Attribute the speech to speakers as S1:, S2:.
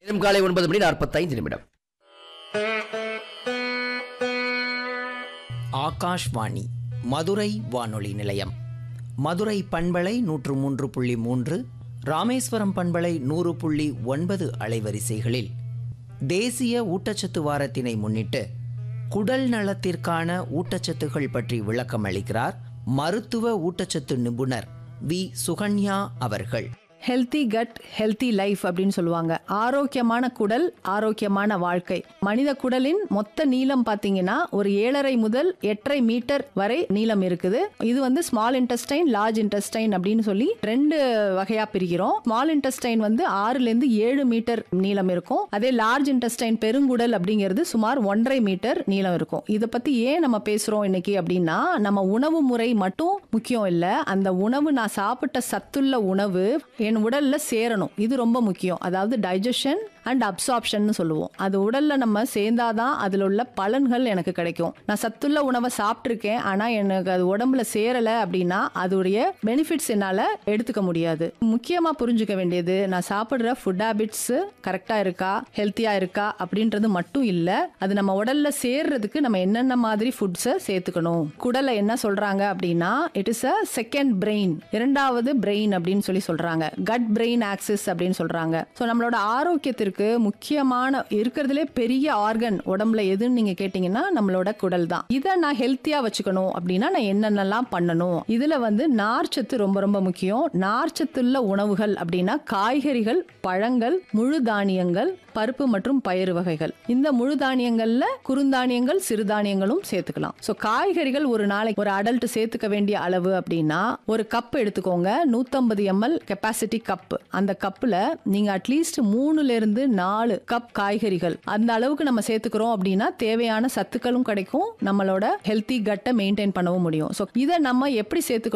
S1: நேரம் காலை ஒன்பது மணி நாற்பத்தைந்து நிமிடம்
S2: ஆகாஷ்வாணி மதுரை வானொலி நிலையம் மதுரை பண்பலை நூற்று மூன்று புள்ளி மூன்று ராமேஸ்வரம் பண்பலை நூறு புள்ளி ஒன்பது அலைவரிசைகளில் தேசிய ஊட்டச்சத்து வாரத்தினை முன்னிட்டு குடல் நலத்திற்கான ஊட்டச்சத்துகள் பற்றி விளக்கம் அளிக்கிறார் மருத்துவ ஊட்டச்சத்து நிபுணர் வி சுகன்யா அவர்கள்
S3: ஹெல்த்தி கட் ஹெல்த்தி லைஃப் அப்படின்னு சொல்லுவாங்க ஆரோக்கியமான குடல் ஆரோக்கியமான வாழ்க்கை மனித குடலின் மொத்த நீளம் பார்த்தீங்கன்னா ஒரு ஏழரை முதல் எட்டரை மீட்டர் வரை நீளம் இருக்குது இது வந்து ஸ்மால் இன்டெஸ்டைன் லார்ஜ் இன்டெஸ்டைன் அப்படின்னு சொல்லி ரெண்டு வகையா பிரிக்கிறோம் ஸ்மால் இன்டெஸ்டைன் வந்து ஆறுல இருந்து ஏழு மீட்டர் நீளம் இருக்கும் அதே லார்ஜ் இன்டெஸ்டைன் பெருங்குடல் அப்படிங்கிறது சுமார் ஒன்றரை மீட்டர் நீளம் இருக்கும் இதை பத்தி ஏன் நம்ம பேசுறோம் இன்னைக்கு அப்படின்னா நம்ம உணவு முறை மட்டும் முக்கியம் இல்ல அந்த உணவு நான் சாப்பிட்ட சத்துள்ள உணவு என் உடல்ல சேரணும் இது ரொம்ப முக்கியம் அதாவது டைஜஷன் அண்ட் அப்சார்ப்ஷன் சொல்லுவோம் அது உடல்ல நம்ம சேர்ந்தாதான் அதுல உள்ள பலன்கள் எனக்கு கிடைக்கும் நான் சத்துள்ள உணவை சாப்பிட்ருக்கேன் ஆனா எனக்கு அது உடம்புல சேரல அப்படின்னா அதோடைய பெனிஃபிட்ஸ் என்னால எடுத்துக்க முடியாது முக்கியமா புரிஞ்சுக்க வேண்டியது நான் சாப்பிடுற ஃபுட் ஹேபிட்ஸ் கரெக்டா இருக்கா ஹெல்த்தியா இருக்கா அப்படின்றது மட்டும் இல்ல அது நம்ம உடல்ல சேர்றதுக்கு நம்ம என்னென்ன மாதிரி ஃபுட்ஸை சேர்த்துக்கணும் குடலை என்ன சொல்றாங்க அப்படின்னா it is a second brain இரண்டாவது பிரெயின் அப்படின்னு சொல்லி சொல்றாங்க கட் பிரெயின் ஆக்சிஸ் அப்படின்னு சொல்றாங்க ஸோ நம்மளோட ஆரோக்கியத்திற்கு முக்கியமான இருக்கிறதுலே பெரிய ஆர்கன் உடம்புல எதுன்னு நீங்க கேட்டீங்கன்னா நம்மளோட குடல் தான் இதை நான் ஹெல்த்தியா வச்சுக்கணும் அப்படின்னா நான் என்னென்னலாம் பண்ணணும் இதுல வந்து நார்ச்சத்து ரொம்ப ரொம்ப முக்கியம் நார்ச்சத்துள்ள உணவுகள் அப்படின்னா காய்கறிகள் பழங்கள் முழு தானியங்கள் பருப்பு மற்றும் பயிறு வகைகள் இந்த முழு தானியங்கள்ல குறுந்தானியங்கள் சிறுதானியங்களும் சேர்த்துக்கலாம் ஸோ காய்கறிகள் ஒரு நாளைக்கு ஒரு அடல்ட் சேர்த்துக்க வேண்டிய அளவு அப்படின்னா ஒரு கப் எடுத்துக்கோங்க நூத்தம்பது எம்எல் கெப்பாசிட்டி கப் அந்த கப்ல நீங்க அட்லீஸ்ட் மூணுல இருந்து நாலு கப் காய்கறிகள் அந்த அளவுக்கு நம்ம சேர்த்துக்கிறோம் அப்படின்னா தேவையான சத்துக்களும் கிடைக்கும் நம்மளோட ஹெல்த்தி கட்டை மெயின்டைன் பண்ணவும் முடியும் ஸோ இதை நம்ம எப்படி சேர்த்துக்கணும்